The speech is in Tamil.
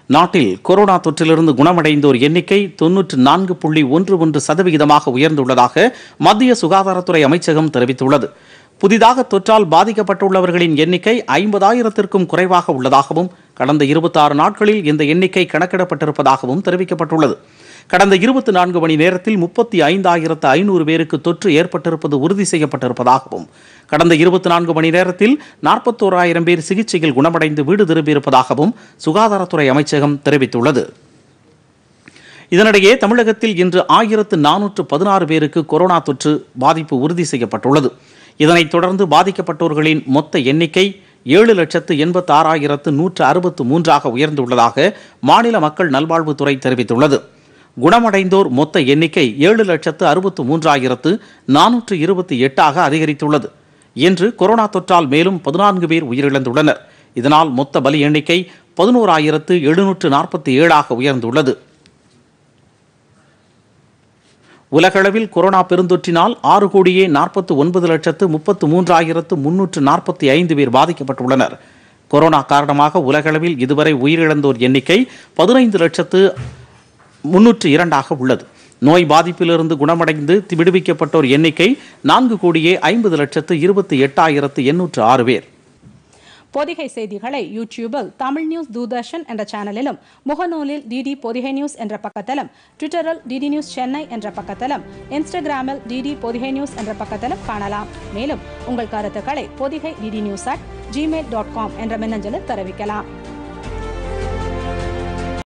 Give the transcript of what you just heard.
நாட்டில் கொரோனா தொற்றிலிருந்து குணமடைந்தோர் எண்ணிக்கை தொன்னூற்று நான்கு புள்ளி ஒன்று ஒன்று சதவிகிதமாக உயர்ந்துள்ளதாக மத்திய சுகாதாரத்துறை அமைச்சகம் தெரிவித்துள்ளது புதிதாக தொற்றால் பாதிக்கப்பட்டுள்ளவர்களின் எண்ணிக்கை ஐம்பதாயிரத்திற்கும் குறைவாக உள்ளதாகவும் கடந்த இருபத்தாறு நாட்களில் இந்த எண்ணிக்கை கணக்கிடப்பட்டிருப்பதாகவும் தெரிவிக்கப்பட்டுள்ளது கடந்த இருபத்தி நான்கு மணி நேரத்தில் முப்பத்தி ஐந்தாயிரத்து ஐநூறு பேருக்கு தொற்று ஏற்பட்டிருப்பது உறுதி செய்யப்பட்டிருப்பதாகவும் கடந்த இருபத்தி நான்கு மணி நேரத்தில் நாற்பத்தோராயிரம் பேர் சிகிச்சையில் குணமடைந்து வீடு திரும்பியிருப்பதாகவும் சுகாதாரத்துறை அமைச்சகம் தெரிவித்துள்ளது இதனிடையே தமிழகத்தில் இன்று ஆயிரத்து நானூற்று பதினாறு பேருக்கு கொரோனா தொற்று பாதிப்பு உறுதி செய்யப்பட்டுள்ளது இதனைத் தொடர்ந்து பாதிக்கப்பட்டோர்களின் மொத்த எண்ணிக்கை ஏழு லட்சத்து எண்பத்தி ஆறாயிரத்து நூற்று அறுபத்து மூன்றாக உயர்ந்துள்ளதாக மாநில மக்கள் நல்வாழ்வுத்துறை தெரிவித்துள்ளது குணமடைந்தோர் மொத்த எண்ணிக்கை ஏழு லட்சத்து அறுபத்து மூன்றாயிரத்து நானூற்று இருபத்தி எட்டாக அதிகரித்துள்ளது இன்று கொரோனா தொற்றால் மேலும் பதினான்கு பேர் உயிரிழந்துள்ளனர் இதனால் மொத்த பலி எண்ணிக்கை பதினோராயிரத்து எழுநூற்று நாற்பத்தி ஏழாக உயர்ந்துள்ளது உலகளவில் கொரோனா பெருந்தொற்றினால் ஆறு கோடியே நாற்பத்து ஒன்பது லட்சத்து முப்பத்து மூன்றாயிரத்து முன்னூற்று நாற்பத்தி ஐந்து பேர் பாதிக்கப்பட்டுள்ளனர் கொரோனா காரணமாக உலகளவில் இதுவரை உயிரிழந்தோர் எண்ணிக்கை பதினைந்து லட்சத்து முன்னூற்று இரண்டாக உள்ளது நோய் பாதிப்பிலிருந்து குணமடைந்து விடுவிக்கப்பட்டோர் எண்ணிக்கை நான்கு கோடியே ஐம்பது லட்சத்து இருபத்தி எட்டாயிரத்து எண்ணூற்று ஆறு பேர் பொதிகை செய்திகளை யூடியூபில் தமிழ் நியூஸ் தூர்தர்ஷன் என்ற சேனலிலும் முகநூலில் டிடி பொதிகை நியூஸ் என்ற பக்கத்திலும் ட்விட்டரில் டிடி நியூஸ் சென்னை என்ற பக்கத்திலும் இன்ஸ்டாகிராமில் டிடி பொதிகை நியூஸ் என்ற பக்கத்திலும் காணலாம் மேலும் உங்கள் கருத்துக்களை Podhigai DD news at Gmail dot com என்ற மின்னஞ்சலில் தெரிவிக்கலாம்